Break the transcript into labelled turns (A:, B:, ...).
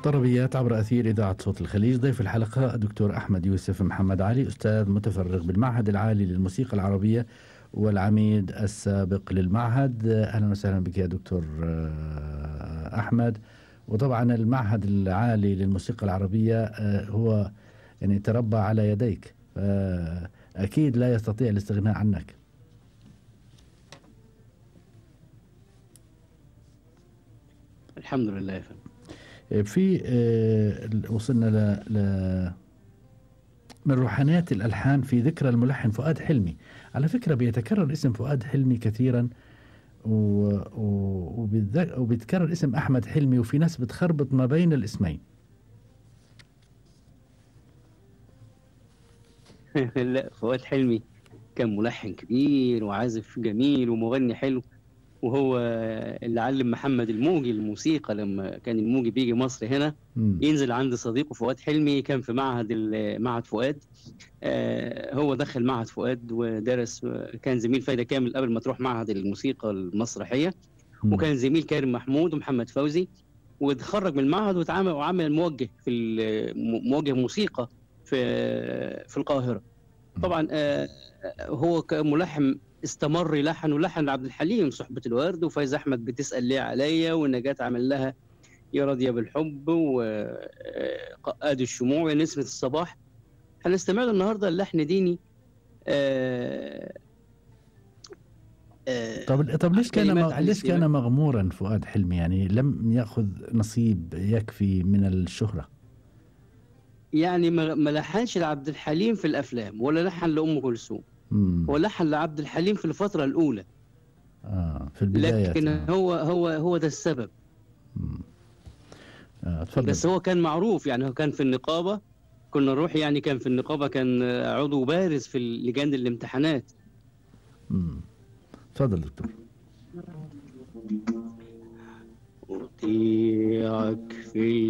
A: طربيات عبر أثير إذاعة صوت الخليج ضيف الحلقة الدكتور أحمد يوسف محمد علي أستاذ متفرغ بالمعهد العالي للموسيقى العربية والعميد السابق للمعهد أهلا وسهلا بك يا دكتور آه، أحمد وطبعا المعهد العالي للموسيقى العربية آه، هو يعني تربى على يديك أكيد لا يستطيع الاستغناء عنك
B: الحمد لله يا فندم
A: في آه، وصلنا ل, ل من روحانيات الألحان في ذكرى الملحن فؤاد حلمي على فكرة بيتكرر اسم فؤاد حلمي كثيرا و... و... وبيتكرر اسم أحمد حلمي وفي ناس بتخربط ما بين الاسمين
B: لا فؤاد حلمي كان ملحن كبير وعازف جميل ومغني حلو وهو اللي علم محمد الموجي الموسيقى لما كان الموجي بيجي مصر هنا م. ينزل عند صديقه فؤاد حلمي كان في معهد معهد فؤاد آه هو دخل معهد فؤاد ودرس كان زميل فايده كامل قبل ما تروح معهد الموسيقى المسرحيه م. وكان زميل كريم محمود ومحمد فوزي وتخرج من المعهد وتعامل وعمل موجه في موجه موسيقى في في القاهره طبعا آه هو كملحن استمر يلحن ولحن لعبد الحليم صحبة الورد وفايز أحمد بتسأل ليه عليا ونجاة عمل لها يا راضية بالحب وقائد الشموع ونسمة الصباح هنستمع النهاردة اللحن ديني آه
A: آه طب طب ليش كان مغ... ليش كان مغمورا فؤاد حلمي يعني لم ياخذ نصيب يكفي من الشهره
B: يعني ما لحنش لعبد الحليم في الافلام ولا لحن لام كلثوم ولحن لعبد الحليم في الفترة الأولى
A: آه في البداية
B: لكن هو هو هو ده السبب آه بس هو كان معروف يعني هو كان في النقابة كنا نروح يعني كان في النقابة كان عضو بارز في لجان الامتحانات
A: اتفضل دكتور
B: أطيعك في